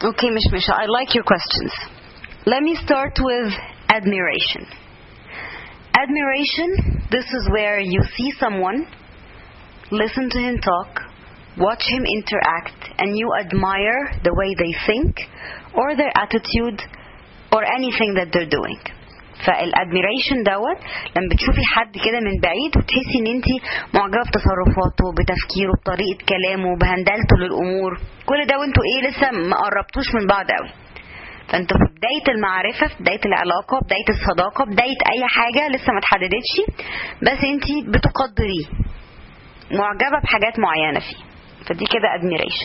Okay, Mish Misha, I like your questions. Let me start with admiration. Admiration, this is where you see someone, listen to him talk, watch him interact, and you admire the way they think or their attitude or anything that they're doing. فالادميريشن دوت لما بتشوفي حد كده من بعيد وتحسي ان انت معجبه بتصرفاته بتفكيره بطريقه كلامه بهندلته للامور كل ده وانتوا ايه لسه ما قربتوش من بعض قوي فانتوا في بدايه المعرفه في بدايه العلاقه بدايه الصداقه بدايه اي حاجه لسه ما اتحددتش بس انت بتقدريه معجبه بحاجات معينه فيه فدي كده admiration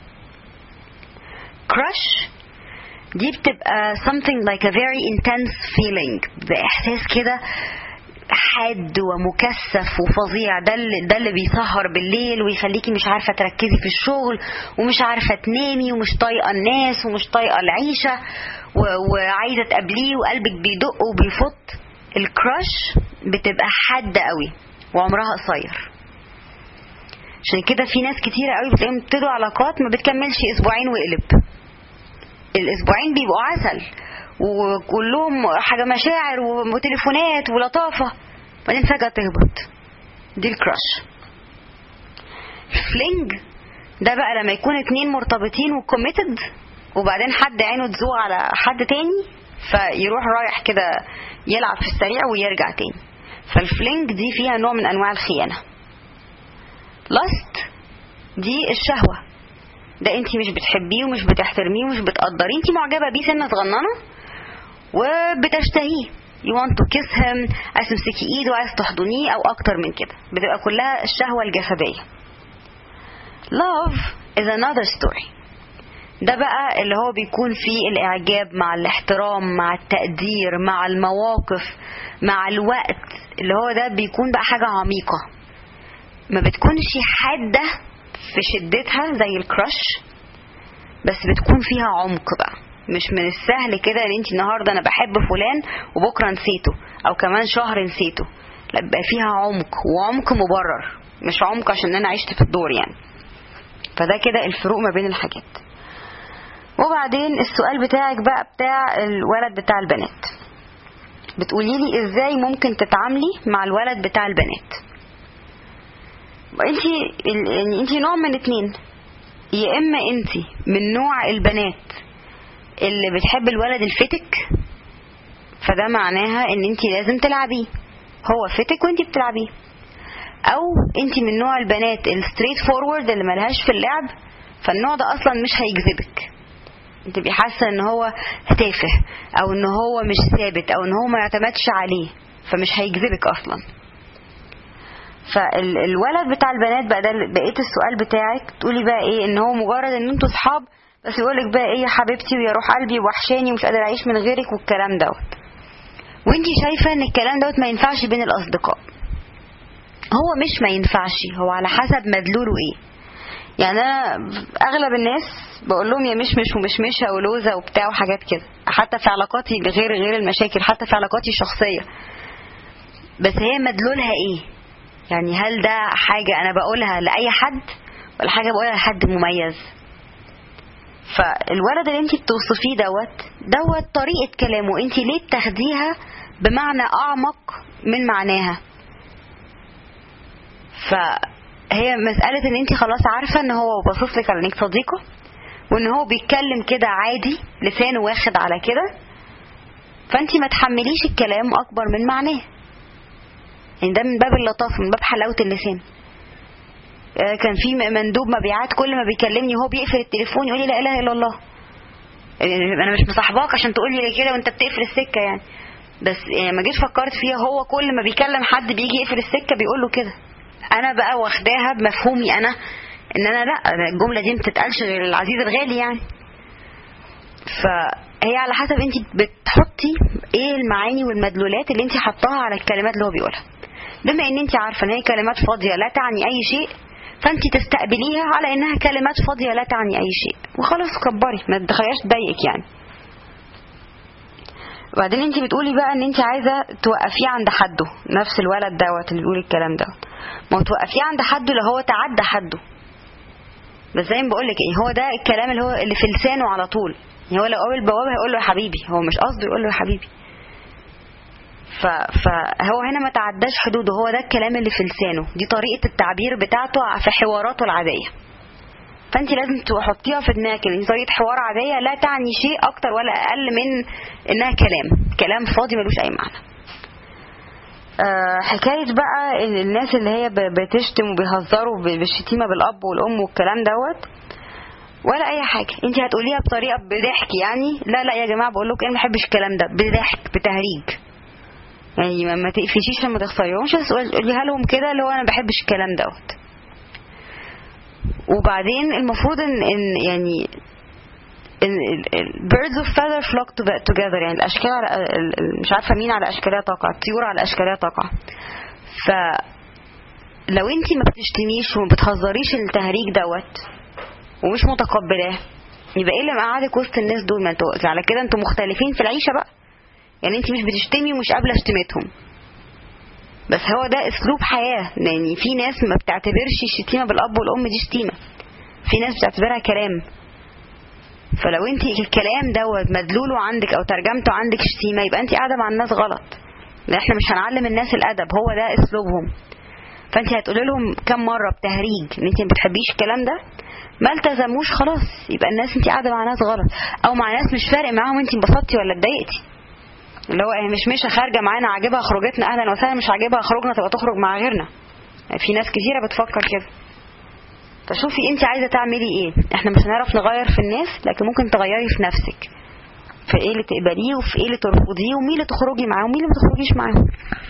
crush دي بتبقى something like a very intense feeling بإحساس كده حاد ومكثف وفظيع ده اللي ده اللي بيسهر بالليل ويخليكي مش عارفه تركزي في الشغل ومش عارفه تنامي ومش طايقه الناس ومش طايقه العيشه و- وعايزه تقابليه وقلبك بيدق وبيفط الكراش بتبقى حاده قوي وعمرها قصير عشان كده في ناس كتيرة قوي بتلاقيهم ابتدوا علاقات ما بتكملش اسبوعين وقلب الاسبوعين بيبقوا عسل وكلهم حاجة مشاعر وتليفونات ولطافة بعدين فجأة تهبط دي الكراش فلينج ده بقى لما يكون اتنين مرتبطين وكوميتد وبعدين حد عينه تزوق على حد تاني فيروح رايح كده يلعب في السريع ويرجع تاني فالفلينج دي فيها نوع من انواع الخيانه لاست دي الشهوة ده انت مش بتحبيه ومش بتحترميه ومش بتقدريه انت معجبة بيه سنة صغننة وبتشتهيه you want to kiss him عايز تمسكي ايده عايز تحضنيه او اكتر من كده بتبقى كلها الشهوة الجسدية love is another story ده بقى اللي هو بيكون فيه الإعجاب مع الاحترام مع التقدير مع المواقف مع الوقت اللي هو ده بيكون بقى حاجة عميقة ما بتكونش حادة في شدتها زي الكراش بس بتكون فيها عمق بقى مش من السهل كده ان انت النهارده انا بحب فلان وبكره نسيته او كمان شهر نسيته لا بيبقى فيها عمق وعمق مبرر مش عمق عشان انا عشت في الدور يعني فده كده الفروق ما بين الحاجات وبعدين السؤال بتاعك بقى بتاع الولد بتاع البنات بتقولي لي ازاي ممكن تتعاملي مع الولد بتاع البنات انت يعني انت نوع من اتنين يا اما انت من نوع البنات اللي بتحب الولد الفتك فده معناها ان انت لازم تلعبيه هو فتك وانت بتلعبيه او انت من نوع البنات الستريت فورورد اللي ملهاش في اللعب فالنوع ده اصلا مش هيجذبك انت تبقي حاسه ان هو تافه او ان هو مش ثابت او ان هو ما يعتمدش عليه فمش هيجذبك اصلا فالولد بتاع البنات بقى ده بقيه السؤال بتاعك تقولي بقى ايه ان هو مجرد ان انتوا صحاب بس يقولك بقى ايه يا حبيبتي ويا روح قلبي وحشاني ومش قادر اعيش من غيرك والكلام دوت وانتي شايفه ان الكلام دوت ما ينفعش بين الاصدقاء هو مش ما ينفعش هو على حسب مدلوله ايه يعني انا اغلب الناس بقول لهم يا مشمش ومشمشه ولوزه وبتاع وحاجات كده حتى في علاقاتي غير غير المشاكل حتى في علاقاتي الشخصيه بس هي مدلولها ايه يعني هل ده حاجه انا بقولها لاي حد ولا حاجه بقولها لحد مميز فالولد اللي انت بتوصفيه دوت دوت طريقه كلامه انت ليه بتاخديها بمعنى اعمق من معناها فهي مسألة ان انت خلاص عارفة ان هو باصص لك على انك صديقة وان هو بيتكلم كده عادي لسانه واخد على كده فانت ما تحمليش الكلام اكبر من معناه يعني ده من باب اللطافة من باب حلاوة اللسان كان في مندوب مبيعات كل ما بيكلمني وهو بيقفل التليفون يقول لي لا اله الا الله انا مش مصاحباك عشان تقول لي كده وانت بتقفل السكه يعني بس ما جيت فكرت فيها هو كل ما بيكلم حد بيجي يقفل السكه بيقول له كده انا بقى واخداها بمفهومي انا ان انا لا الجمله دي ما بتتقالش غير العزيز الغالي يعني فهي على حسب انت بتحطي ايه المعاني والمدلولات اللي انت حطاها على الكلمات اللي هو بيقولها بما ان انت عارفه ان هي كلمات فاضيه لا تعني اي شيء فانت تستقبليها على انها كلمات فاضيه لا تعني اي شيء وخلاص كبري ما تخليهاش تضايقك يعني وبعدين انت بتقولي بقى ان انت عايزه توقفيه عند حده نفس الولد دوت اللي بيقول الكلام دوت ما هو توقفيه عند حده اللي هو تعدى حده بس زي ما بقول لك يعني هو ده الكلام اللي هو اللي في لسانه على طول يعني هو لو قابل البوابه هيقول له يا حبيبي هو مش قصده يقول له يا حبيبي ف... فهو هنا ما تعداش حدوده هو ده الكلام اللي في لسانه دي طريقه التعبير بتاعته في حواراته العاديه فانت لازم تحطيها في دماغك ان طريقه حوار عاديه لا تعني شيء اكتر ولا اقل من انها كلام كلام فاضي ملوش اي معنى آه، حكاية بقى إن الناس اللي هي ب- بتشتم وبيهزروا ب- بالشتيمة بالأب والأم والكلام دوت ولا أي حاجة أنت هتقوليها بطريقة بضحك يعني لا لا يا جماعة بقول لكم أنا ما بحبش الكلام ده بضحك بتهريج يعني ما- ما تقفشيش لما تخسريهمش بس قوليها لهم كده اللي هو أنا ما بحبش الكلام دوت وبعدين المفروض ان, إن يعني birds of feather flock to- together يعني الاشكال على ال- ال- مش عارفه مين على اشكالها تقع الطيور على اشكالها تقع ف لو انت ما بتشتميش وما بتهزريش التهريج دوت ومش متقبلاه يبقى ايه اللي مقعدك وسط الناس دول ما انتوا على كده انتوا مختلفين في العيشه بقى يعني انت مش بتشتمي ومش قابله شتيمتهم بس هو ده اسلوب حياه يعني في ناس ما بتعتبرش الشتيمه بالاب والام دي شتيمه في ناس بتعتبرها كلام فلو انت الكلام دوت مدلوله عندك او ترجمته عندك شتيمه يبقى انت قاعده مع الناس غلط لان احنا مش هنعلم الناس الادب هو ده اسلوبهم فانت هتقولي لهم كم مره بتهريج ان انت ما بتحبيش الكلام ده ما التزموش خلاص يبقى الناس انت قاعده مع ناس غلط او مع ناس مش فارق معاهم انت انبسطتي ولا اتضايقتي اللي هو هي مش مش خارجه معانا عاجبها خروجتنا اهلا وسهلا مش عاجبها خروجنا تبقى تخرج مع غيرنا يعني في ناس كتيره بتفكر كده فشوفي انت عايزه تعملي ايه احنا مش هنعرف نغير في الناس لكن ممكن تغيري في نفسك في ايه اللي تقبليه وفي ايه اللي ترفضيه ومين اللي تخرجي معاه ومين اللي ما تخرجيش معاه